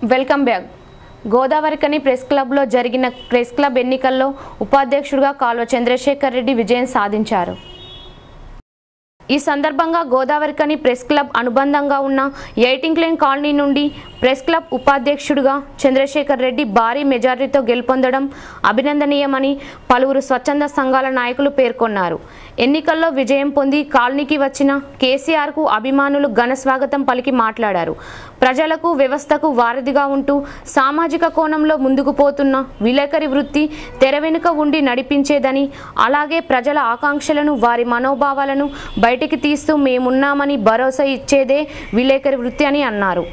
welcome back Godavarikhani press క్లబ్లో జరిగిన press club ఎన్నికల్లో ఉపాధ్యక్షుడిగా కాల్వ చంద్రశేఖర్ రెడ్డి విజయం సాధించారు ఈ సందర్భంగా గోదావరికని ప్రెస్ క్లబ్ అనుబంధంగా ఉన్న ఎయిటింగ్ లేన్ కాలనీ నుండి ప్రెస్ క్లబ్ ఉపాధ్యక్షుడిగా చంద్రశేఖర్ రెడ్డి భారీ మెజారిటీతో గెలుపొందడం అభినందనీయమని పలువురు స్వచ్ఛంద సంఘాల నాయకులు పేర్కొన్నారు ఎన్నికల్లో విజయం పొంది కాలనీకి వచ్చిన కేసీఆర్కు అభిమానులు ఘన స్వాగతం పలికి మాట్లాడారు ప్రజలకు వ్యవస్థకు వారధిగా ఉంటూ సామాజిక కోణంలో ముందుకు పోతున్న విలేకరి వృత్తి తెర వెనుక ఉండి నడిపించేదని అలాగే ప్రజల ఆకాంక్షలను వారి మనోభావాలను బయటికి తీస్తూ మేమున్నామని భరోసా ఇచ్చేదే విలేకరి వృత్తి అని అన్నారు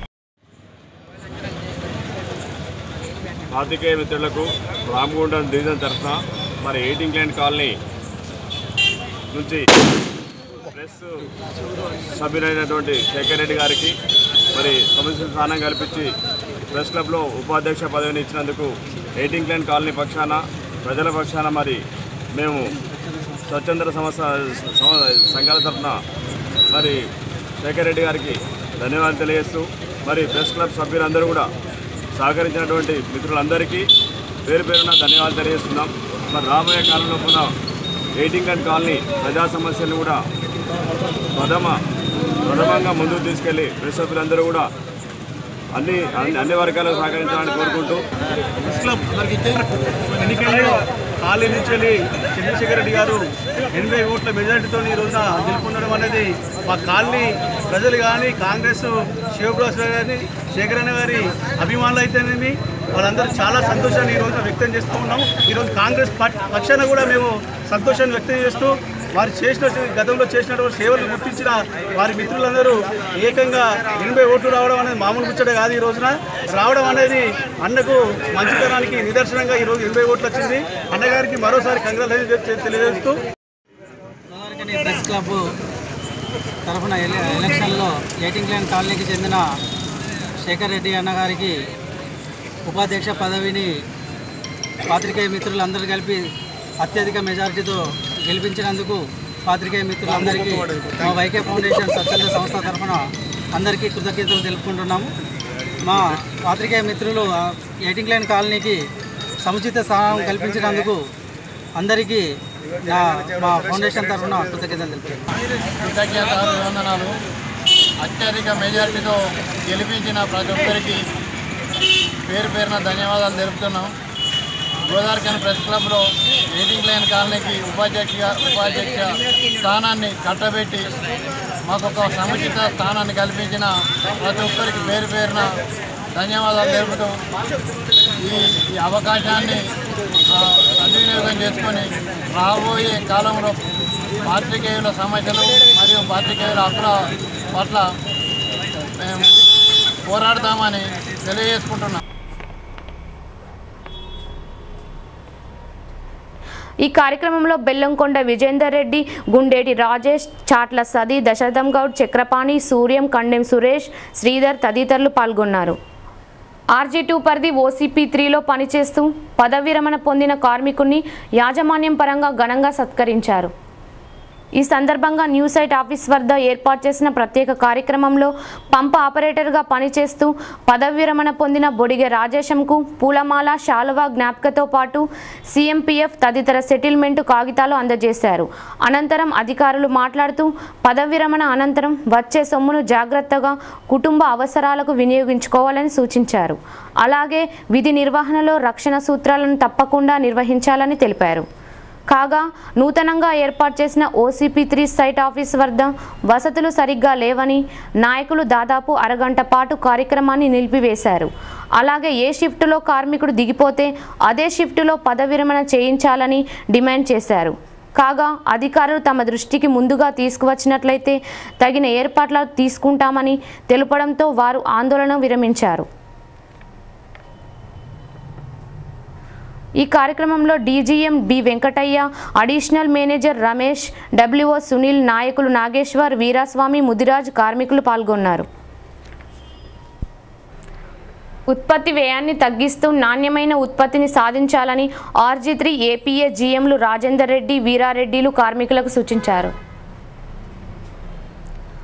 పాతికేయ మిత్రులకు రామగుండం డివిజన్ తరఫున మరి ఎయిటింగ్ ల్యాండ్ కాలనీ నుంచి ప్రెస్ సభ్యులైనటువంటి శేఖర్ రెడ్డి గారికి మరి సమస్య స్థానం కల్పించి ప్రెస్ క్లబ్లో ఉపాధ్యక్ష పదవిని ఇచ్చినందుకు ఎయిటింగ్ ల్యాండ్ కాలనీ పక్షాన ప్రజల పక్షాన మరి మేము స్వచ్ఛంద సంస్థ సమ- సంఘాల తరఫున మరి శేఖర్ రెడ్డి గారికి ధన్యవాదాలు తెలియజేస్తూ మరి ప్రెస్ క్లబ్ సభ్యులందరూ కూడా సహకరించినటువంటి మిత్రులందరికీ పేరు పేరున ధన్యవాదాలు తెలియజేస్తున్నాం మరి రాబోయే కాలంలో కూడా ఎయిటింగ్ అండ్ కాలనీ ప్రజా సమస్యలను కూడా ప్రథమ ప్రథమంగా ముందుకు తీసుకెళ్లి ప్రెస్ సభ్యులందరూ కూడా అన్ని అన్ని అన్ని వర్గాలకు సహకరించాలని కోరుకుంటూ ప్రెస్ క్లబ్ ఎన్నికల్లో ఖాళీ నుంచి వెళ్ళి చంద్రశేఖర్ రెడ్డి గారు ఎనభై ఓట్ల మెజారిటీతో ఈ రోజున గెలుపొందడం అనేది మా కాలనీ ప్రజలు కానీ కాంగ్రెస్ శివప్రసాద్ గారి శేఖరణ గారి అభిమానులు అయితేనేమి వాళ్ళందరూ చాలా సంతోషాన్ని ఈ రోజున వ్యక్తం చేస్తూ ఉన్నాం ఈరోజు కాంగ్రెస్ పట్- పక్షాన కూడా మేము సంతోషాన్ని వ్యక్తం చేస్తూ వారు చేసిన గతంలో చేసినటువంటి సేవలు గుర్తించిన వారి మిత్రులందరూ ఏకంగా ఎనభై ఓట్లు రావడం అనేది మామూలు ముచ్చట కాదు ఈ రోజున రావడం అనేది అన్నకు మంచితనానికి నిదర్శనంగా ఈ రోజు ఎనభై ఓట్లు వచ్చింది అన్నగారికి మరోసారి కంగ్రాచులేషన్ తెలియజేస్తూ గోదావరికని ప్రెస్ క్లబ్ తరఫున ఎల- ఎలక్షన్లో ఎయిటింగ్ లైన్ కాలనీకి చెందిన శేఖర్ రెడ్డి అన్న గారికి ఉపాధ్యక్ష పదవిని పాత్రికేయ మిత్రులందరూ కలిపి అత్యధిక మెజారిటీతో గెలిపించినందుకు పాత్రికేయ మిత్రులందరికీ మా వైకే ఫౌండేషన్ స్వచ్ఛంద సంస్థ తరఫున అందరికీ కృతజ్ఞతలు తెలుపుకుంటున్నాము మా పాత్రికేయ మిత్రులు ఆ, ఎయిటింగ్ లైన్ కాలనీకి సముచిత స్థానం కల్పించినందుకు అందరికీ నా మా ఫౌండేషన్ తరఫున కృతజ్ఞతలు తెలుపుతున్నాను కృతజ్ఞత వందనాలు అత్యధిక మెజారిటీతో గెలిపించిన ప్రతి ఒక్కరికి పేరు పేరున ధన్యవాదాలు తెలుపుతున్నాం గోదావరికని ప్రెస్ క్లబ్లో మీటింగ్ లైన్ కాలనీకి ఉపాధ్యక్ష ఉపాధ్యక్ష స్థానాన్ని కట్టబెట్టి మాకు ఒక సముచిత స్థానాన్ని కల్పించిన ప్రతి ఒక్కరికి పేరు పేరున ధన్యవాదాలు తెలుపుతూ ఈ ఈ అవకాశాన్ని ఆ, సద్వినియోగం చేసుకొని రాబోయే కాలంలో పాత్రికేయుల సమస్యలు మరియు పాత్రికేయుల హక్కుల పట్ల మేము పోరాడతామని తెలియజేసుకుంటున్నాం ఈ కార్యక్రమంలో బెల్లంకొండ విజేందర్ రెడ్డి గుండేటి రాజేష్ చాట్ల సది దశరథం గౌడ్ చక్రపాణి సూర్యం కండెం సురేష్ శ్రీధర్ తదితరులు పాల్గొన్నారు ఆర్జీ టూ పరిధి ఓసీపీ త్రీలో పనిచేస్తూ పదవి విరమణ పొందిన కార్మికుణ్ణి యాజమాన్యం పరంగా ఘనంగా సత్కరించారు ఈ సందర్భంగా న్యూస్ సైట్ ఆఫీస్ వద్ద ఏర్పాటు చేసిన ప్రత్యేక కార్యక్రమంలో పంప ఆపరేటర్గా పనిచేస్తూ పదవి విరమణ పొందిన బొడిగె రాజేశంకు పూలమాల శాలువా జ్ఞాపికతో పాటు సీఎంపీఎఫ్ తదితర సెటిల్మెంట్ కాగితాలు అందజేశారు అనంతరం అధికారులు మాట్లాడుతూ పదవి విరమణ అనంతరం వచ్చే సొమ్మును జాగ్రత్తగా కుటుంబ అవసరాలకు వినియోగించుకోవాలని సూచించారు అలాగే విధి నిర్వహణలో రక్షణ సూత్రాలను తప్పకుండా నిర్వహించాలని తెలిపారు కాగా నూతనంగా ఏర్పాటు చేసిన ఓసీపీ త్రీ సైట్ ఆఫీస్ వద్ద వసతులు సరిగ్గా లేవని నాయకులు దాదాపు అరగంట పాటు కార్యక్రమాన్ని నిలిపివేశారు అలాగే ఏ షిఫ్టులో కార్మికుడు దిగిపోతే అదే షిఫ్టులో పదవి విరమణ చేయించాలని డిమాండ్ చేశారు కాగా అధికారులు తమ దృష్టికి ముందుగా తీసుకువచ్చినట్లయితే తగిన ఏర్పాట్లు తీసుకుంటామని తెలుపడంతో వారు ఆందోళన విరమించారు ఈ కార్యక్రమంలో DGM B Venkataiah additional manager Ramesh WO Sunil నాయకులు నాగేశ్వర్ వీరాస్వామి ముదిరాజ్ కార్మికులు పాల్గొన్నారు ఉత్పత్తి వ్యయాన్ని తగ్గిస్తూ నాణ్యమైన ఉత్పత్తిని సాధించాలని ఆర్జీ త్రీ ఏపీఏ జీఎంలు రాజేందర్ రెడ్డి వీరారెడ్డిలు కార్మికులకు సూచించారు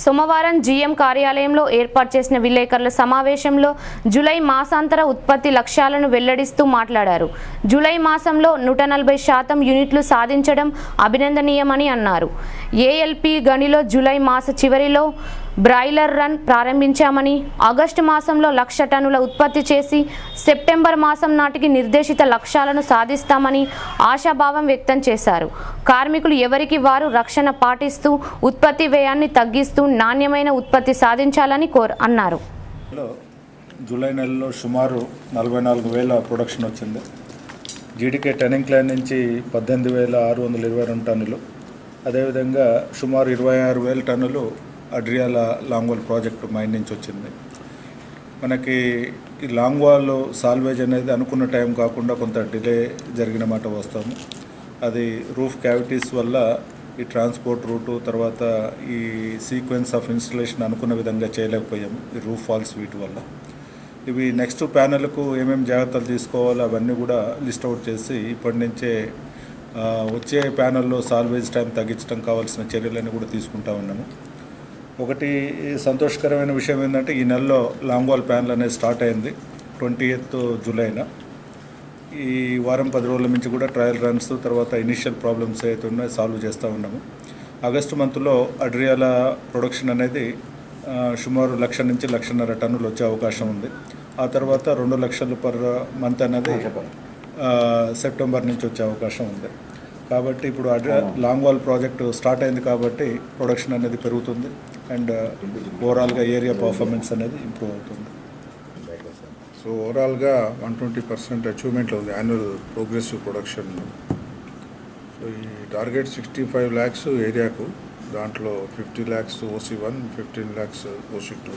సోమవారం జీఎం కార్యాలయంలో ఏర్పాటు చేసిన విలేకరుల సమావేశంలో జూలై మాసాంతర ఉత్పత్తి లక్ష్యాలను వెల్లడిస్తూ మాట్లాడారు జూలై మాసంలో నూట నలభై శాతం యూనిట్లు సాధించడం అభినందనీయమని అన్నారు ఏఎల్పి గనిలో జూలై మాస చివరిలో బ్రాయిలర్ రన్ ప్రారంభించామని ఆగస్టు మాసంలో లక్ష టన్నుల ఉత్పత్తి చేసి సెప్టెంబర్ మాసం నాటికి నిర్దేశిత లక్ష్యాలను సాధిస్తామని ఆశాభావం వ్యక్తం చేశారు కార్మికులు ఎవరికి వారు రక్షణ పాటిస్తూ ఉత్పత్తి వ్యయాన్ని తగ్గిస్తూ నాణ్యమైన ఉత్పత్తి సాధించాలని కోర్ అన్నారు లో జూలై నెలలో సుమారు నలభై నాలుగు వేల ప్రొడక్షన్ వచ్చింది జీడీకే టెనింగ్ క్లైన్ నుంచి పద్దెనిమిది వేల ఆరు వందల ఇరవై రెండు టన్నులు అదేవిధంగా సుమారు ఇరవై ఆరు వేల టన్నులు అడ్రియాల లాంగ్వాల్ ప్రాజెక్టు మైన్ నుంచి వచ్చింది మనకి ఈ లాంగ్ వాల్ సాల్వేజ్ అనేది అనుకున్న టైం కాకుండా కొంత డిలే జరిగిన మాట వస్తాము అది రూఫ్ క్యావిటీస్ వల్ల ఈ ట్రాన్స్పోర్ట్ రూటు తర్వాత ఈ సీక్వెన్స్ ఆఫ్ ఇన్స్టలేషన్ అనుకున్న విధంగా చేయలేకపోయాము ఈ రూఫ్ ఫాల్స్ వీటి వల్ల ఇవి నెక్స్ట్ ప్యానెల్కు ఏమేమి జాగ్రత్తలు తీసుకోవాలో అవన్నీ కూడా లిస్ట్ అవుట్ చేసి ఇప్పటి నుంచే ఆ, వచ్చే ప్యానెల్లో సాల్వేజ్ టైం తగ్గించడం కావాల్సిన చర్యలన్నీ కూడా తీసుకుంటా ఉన్నాము ఒకటి సంతోషకరమైన విషయం ఏంటంటే ఈ నెలలో లాంగ్ వాల్ ప్యానల్ అనేది స్టార్ట్ అయింది ట్వంటీ ఎయిత్ జూలైన ఈ వారం పది రోజుల నుంచి కూడా ట్రయల్ రన్స్ తర్వాత ఇనిషియల్ ప్రాబ్లమ్స్ ఏవైతే ఉన్నాయో సాల్వ్ చేస్తూ ఉన్నాము ఆగస్టు మంత్లో అడ్రియాల ప్రొడక్షన్ అనేది ఆ, సుమారు లక్ష నుంచి లక్షన్నర టన్నులు వచ్చే అవకాశం ఉంది ఆ తర్వాత రెండు లక్షలు పర్ మంత్ అనేది ఆ, సెప్టెంబర్ నుంచి వచ్చే అవకాశం ఉంది కాబట్టి ఇప్పుడు అడ్రి లాంగ్ వాల్ ప్రాజెక్టు స్టార్ట్ అయింది కాబట్టి ప్రొడక్షన్ అనేది పెరుగుతుంది అండ్ ఓవరాల్గా ఏరియా పర్ఫార్మెన్స్ అనేది ఇంప్రూవ్ అవుతుంది సో ఓవరాల్గా వన్ ట్వంటీ పర్సెంట్ అచీవ్మెంట్లో ఉంది యాన్యువల్ ప్రోగ్రెసివ్ ప్రొడక్షన్ సో ఈ టార్గెట్ సిక్స్టీ ఫైవ్ ల్యాక్స్ ఏరియాకు దాంట్లో fifty lakhs OC one fifteen lakhs OC two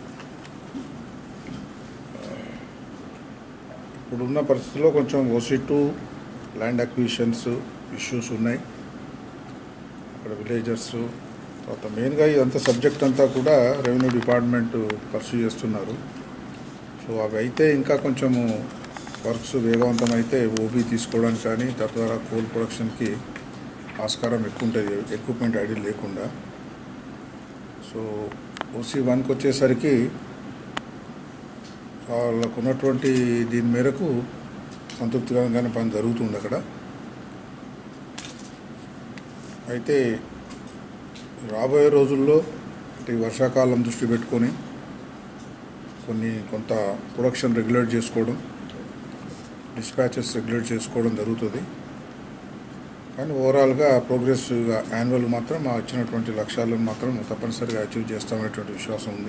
ఇప్పుడున్న పరిస్థితుల్లో కొంచెం OC two land acquisitions issues ఉన్నాయి అక్కడ విలేజర్స్ తర్వాత మెయిన్గా ఇదంతా సబ్జెక్ట్ అంతా కూడా రెవెన్యూ డిపార్ట్మెంట్ పర్సూ చేస్తున్నారు సో అవి అయితే ఇంకా కొంచెము వర్క్స్ వేగవంతం అయితే ఓబీ తీసుకోవడానికి కానీ తద్వారా కోల్ ప్రొడక్షన్కి ఆస్కారం ఎక్కువ ఉంటుంది ఎక్విప్మెంట్ ఐడి లేకుండా సో ఓసీ వన్కి వచ్చేసరికి వాళ్ళకు ఉన్నటువంటి దీని మేరకు సంతృప్తికరంగానే పని జరుగుతుంది అక్కడ అయితే రాబోయే రోజుల్లో అంటే ఈ వర్షాకాలం దృష్టి పెట్టుకొని కొన్ని కొంత ప్రొడక్షన్ రెగ్యులేట్ చేసుకోవడం డిస్పాచెస్ రెగ్యులేట్ చేసుకోవడం జరుగుతుంది కానీ ఓవరాల్గా ప్రోగ్రెసివ్గా యాన్యువల్ మాత్రం మా ఇచ్చినటువంటి లక్ష్యాలను మాత్రం తప్పనిసరిగా అచీవ్ చేస్తామనేటువంటి విశ్వాసం ఉంది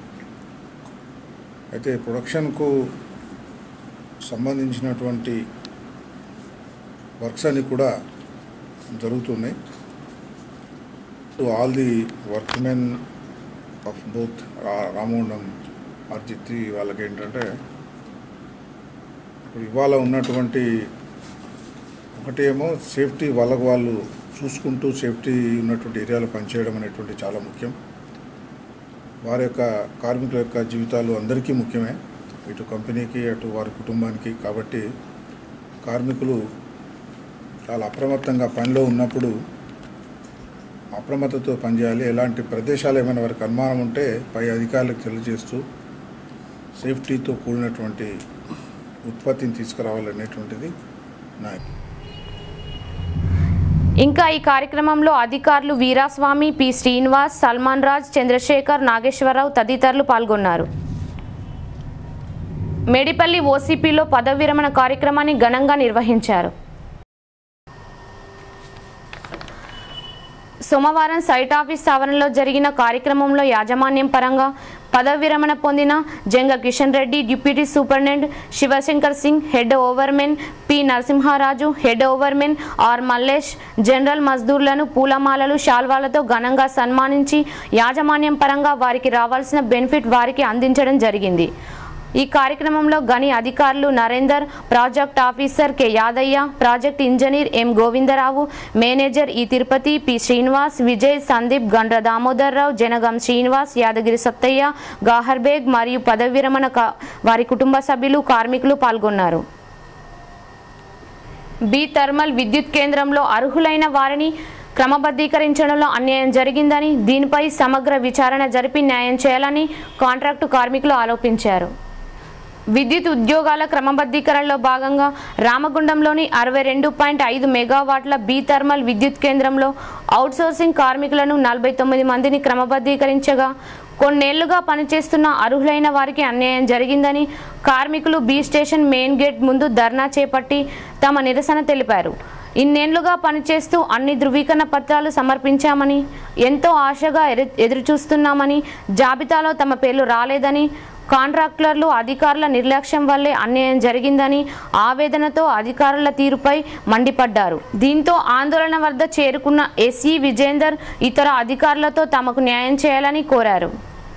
అయితే ప్రొడక్షన్కు సంబంధించినటువంటి వర్క్స్ అన్నీ కూడా జరుగుతున్నాయి all the workmen of both Ramagundam ఆర్జిత్ వాళ్ళకి ఏంటంటే ఇప్పుడు ఇవాళ ఉన్నటువంటి ఒకటేమో సేఫ్టీ వాళ్ళకు వాళ్ళు చూసుకుంటూ సేఫ్టీ ఉన్నటువంటి ఏరియాలో పనిచేయడం అనేటువంటి చాలా ముఖ్యం వారి యొక్క కార్మికుల యొక్క జీవితాలు అందరికీ ముఖ్యమే ఇటు కంపెనీకి అటు వారి కుటుంబానికి కాబట్టి కార్మికులు చాలా అప్రమత్తంగా పనిలో ఉన్నప్పుడు అప్రమత్తతో పనిచేయాలి ఎలాంటి ప్రదేశాలు ఏమైనా వారికి అనుమానం ఉంటే పై అధికారులకు తెలియజేస్తూ సేఫ్టీతో కూడినటువంటి ఉత్పత్తిని తీసుకురావాలనేటువంటిది నా ఇంకా ఈ కార్యక్రమంలో అధికారులు వీరాస్వామి పి శ్రీనివాస్ సల్మాన్ రాజ్ చంద్రశేఖర్ నాగేశ్వరరావు తదితరులు పాల్గొన్నారు మేడిపల్లి ఓసీపీలో పదవి విరమణ కార్యక్రమాన్ని ఘనంగా నిర్వహించారు సోమవారం సైట్ ఆఫీస్ ఆవరణలో జరిగిన కార్యక్రమంలో యాజమాన్యం పరంగా పదవి విరమణ పొందిన Janga Kishan Reddy deputy superintendent Shivashankar Singh head overmen P Narasimharaju head overmen R Mallesh general మజ్దూర్లను పూలమాలలు శాల్వాలతో ఘనంగా సన్మానించి యాజమాన్యం పరంగా వారికి రావాల్సిన బెనిఫిట్ వారికి అందించడం జరిగింది ఈ కార్యక్రమంలో గని అధికారులు Narender project officer K Yadaiah project engineer M Govindarao manager E Tirupati P Srinivas Vijay Sandeep Gandra Damodar Rao Janagam Srinivas Yadagiri Sattaiah Gahar Baig మరియు పదవి విరమణ కా- వారి కుటుంబ సభ్యులు కార్మికులు పాల్గొన్నారు బి థర్మల్ విద్యుత్ కేంద్రంలో అర్హులైన వారిని క్రమబద్ధీకరించడంలో అన్యాయం జరిగిందని దీనిపై సమగ్ర విచారణ జరిపి న్యాయం చేయాలని కాంట్రాక్టు కార్మికులు ఆరోపించారు విద్యుత్ ఉద్యోగాల క్రమబద్ధీకరణలో భాగంగా రామగుండంలోని అరవై రెండు పాయింట్ ఐదు మెగావాట్ల బీ థర్మల్ విద్యుత్ కేంద్రంలో అవుట్సోర్సింగ్ కార్మికులను నలభై తొమ్మిది మందిని క్రమబద్ధీకరించగా కొన్నేళ్లుగా పనిచేస్తున్న అర్హులైన వారికి అన్యాయం జరిగిందని కార్మికులు బీ స్టేషన్ మెయిన్ గేట్ ముందు ధర్నా చేపట్టి తమ నిరసన తెలిపారు ఇన్నేళ్లుగా పనిచేస్తూ అన్ని ధృవీకరణ పత్రాలు సమర్పించామని ఎంతో ఆశగా ఎరు- ఎదురుచూస్తున్నామని జాబితాలో తమ పేర్లు రాలేదని కాంట్రాక్టర్లు అధికారుల నిర్లక్ష్యం వల్లే అన్యాయం జరిగిందని ఆవేదనతో అధికారుల తీరుపై మండిపడ్డారు దీంతో ఆందోళన వద్ద చేరుకున్న ఎస్ఈ విజేందర్ ఇతర అధికారులతో తమకు న్యాయం చేయాలని కోరారు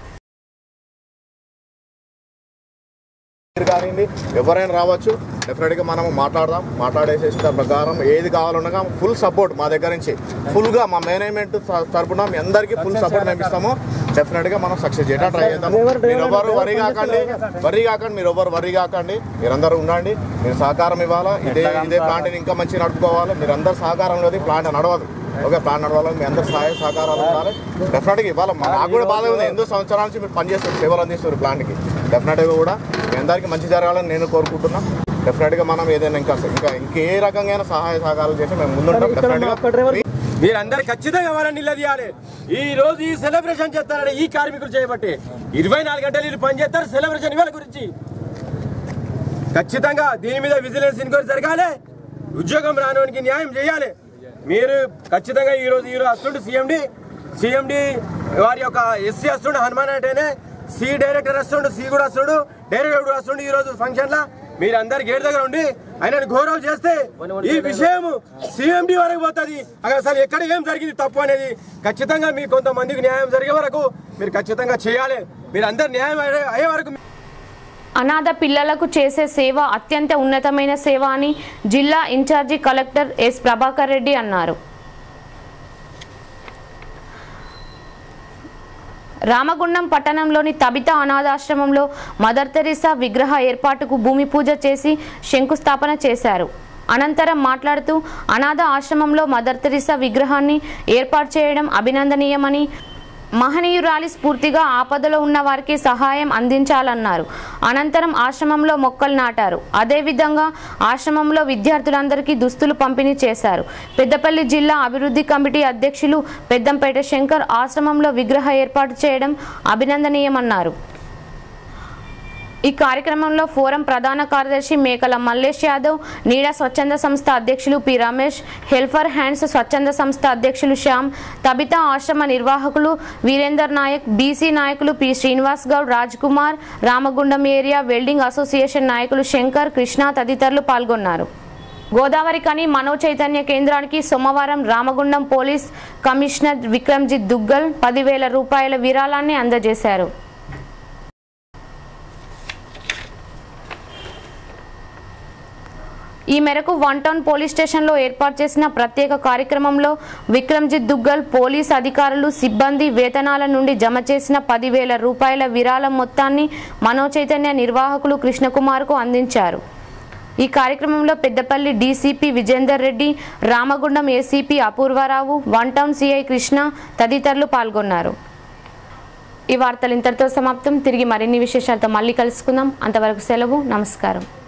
మీరు కానివ్వండి ఎవరైనా రావచ్చు డెఫినెట్గా మనం మాట్లాడదాం మాట్లాడేసేసి దాని ప్రకారం ఏది కావాలన్నా ఫుల్ సపోర్ట్ మా దగ్గర నుంచి ఫుల్గా మా మేనేజ్మెంట్ తరపున మీ అందరికీ ఫుల్ సపోర్ట్ మేము ఇస్తాము డెఫినెట్గా మనం సక్సెస్ చేయడం ట్రై చేద్దాం మీరు ఎవరు వరి కాకండి వరి కాకండి మీరు ఎవరు వరి కాకండి మీరందరూ ఉండండి మీరు సహకారం ఇవ్వాలా ఇదే ఇదే ప్లాంట్ని ఇంకా మంచిగా నడుపుకోవాలి మీరు అందరు సహకారం లేదు ప్లాంట్ నడవదు ఓకే ప్లాన్ నడవాలి మీ అందరు సహాయ సహకారాలు ఉండాలి డెఫినెట్గా ఇవ్వాలి మా- నాకు కూడా బాధ ఉంది ఎన్నో సంవత్సరాల నుంచి మీరు పనిచేస్తారు సేవలు అందిస్తారు ప్లాంట్కి డెఫినెట్గా కూడా మీ అందరికీ మంచి జరగాలని నేను కోరుకుంటున్నా డెఫినెట్గా మనం ఏదైనా ఇంకా ఇంకా ఇంకే రకంగా సహాయ సహకారాలు చేసి మేము ముందుంటాం డెఫినెట్గా మీరందరూ ఖచ్చితంగా వాళ్ళని నిలదీయాలి ఈ రోజు ఈ సెలబ్రేషన్ చేస్తారని ఈ కార్మికులు చేయబట్టి ఇరవై నాలుగు గంటలు వీళ్ళు పని చేస్తారు సెలబ్రేషన్ ఇవాళ గురించి ఖచ్చితంగా దీని మీద విజిలెన్స్ ఎంక్వైరీ జరగాలి ఉద్యోగం రానోనికి న్యాయం చేయాలి మీరు ఖచ్చితంగా ఈ రోజు ఈ రోజు వస్తుండే సీఎండి సీఎండి వారి యొక్క ఎస్సీ వస్తుండే హనుమాన్ అంటేనే సి డైరెక్టర్ వస్తుండు సి కూడా వస్తుండు డైరెక్టర్ కూడా వస్తుండు ఈ రోజు ఫంక్షన్ లా మీరు అందరు గేట్ దగ్గర ఉండి ఆయనను గౌరవం చేస్తే ఈ విషయం సీఎండి వరకు పోతుంది అక్కడ అసలు ఎక్కడ ఏం జరిగింది తప్పు అనేది ఖచ్చితంగా మీ కొంతమందికి న్యాయం జరిగే వరకు మీరు ఖచ్చితంగా చేయాలి మీరు అందరు న్యాయం అయ్యే- అయ్యే వరకు అనాథ పిల్లలకు చేసే సేవ అత్యంత ఉన్నతమైన సేవ అని జిల్లా incharge collector S Prabhakar Reddy అన్నారు రామగుండం పట్టణంలోని తబిత అనాథాశ్రమంలో మదర్ తెరీసా విగ్రహ ఏర్పాటుకు భూమి పూజ చేసి శంకుస్థాపన చేశారు అనంతరం మాట్లాడుతూ అనాథ ఆశ్రమంలో మదర్ తెరీసా విగ్రహాన్ని ఏర్పాటు చేయడం అభినందనీయమని మహనీయురాలి స్ఫూర్తిగా ఆపదలో ఉన్న వారికి సహాయం అందించాలన్నారు అనంతరం ఆశ్రమంలో మొక్కలు నాటారు అదేవిధంగా ఆశ్రమంలో విద్యార్థులందరికీ దుస్తులు పంపిణీ చేశారు పెద్దపల్లి జిల్లా అభివృద్ధి కమిటీ అధ్యక్షులు పెద్దంపేట శంకర్ ఆశ్రమంలో విగ్రహ ఏర్పాటు చేయడం అభినందనీయమన్నారు ఈ కార్యక్రమంలో ఫోరం ప్రధాన కార్యదర్శి మేకల మల్లేష్ యాదవ్ నీడా స్వచ్ఛంద సంస్థ అధ్యక్షులు పి రమేష్ హెల్ఫర్ హ్యాండ్స్ స్వచ్ఛంద సంస్థ అధ్యక్షులు శ్యామ్ తబితా ఆశ్రమ నిర్వాహకులు వీరేందర్ నాయక్ బీసీ నాయకులు P Srinivas Goud Raj Kumar Ramagundam area welding association నాయకులు శంకర్ కృష్ణ తదితరులు పాల్గొన్నారు గోదావరి కని మనో చైతన్య కేంద్రానికి సోమవారం రామగుండం పోలీస్ కమిషనర్ విక్రమ్జిత్ దుగ్గల్ పదివేల రూపాయల విరాళాన్ని అందజేశారు ఈ మేరకు వన్ టౌన్ పోలీస్ స్టేషన్లో ఏర్పాటు చేసిన ప్రత్యేక కార్యక్రమంలో విక్రమ్జిత్ దుగ్గల్ పోలీస్ అధికారులు సిబ్బంది వేతనాల నుండి జమ చేసిన పదివేల రూపాయల విరాళం మొత్తాన్ని మనో చైతన్య నిర్వాహకులు కృష్ణకుమార్కు అందించారు ఈ కార్యక్రమంలో పెద్దపల్లి డీసీపీ విజేందర్ రెడ్డి రామగుండం ఏసీపీ అపూర్వారావు వన్ టౌన్ సిఐ కృష్ణ తదితరులు పాల్గొన్నారు ఈ వార్తలు ఇంతటితో సమాప్తం తిరిగి మరిన్ని విశేషాలతో మళ్ళీ కలుసుకుందాం అంతవరకు సెలవు నమస్కారం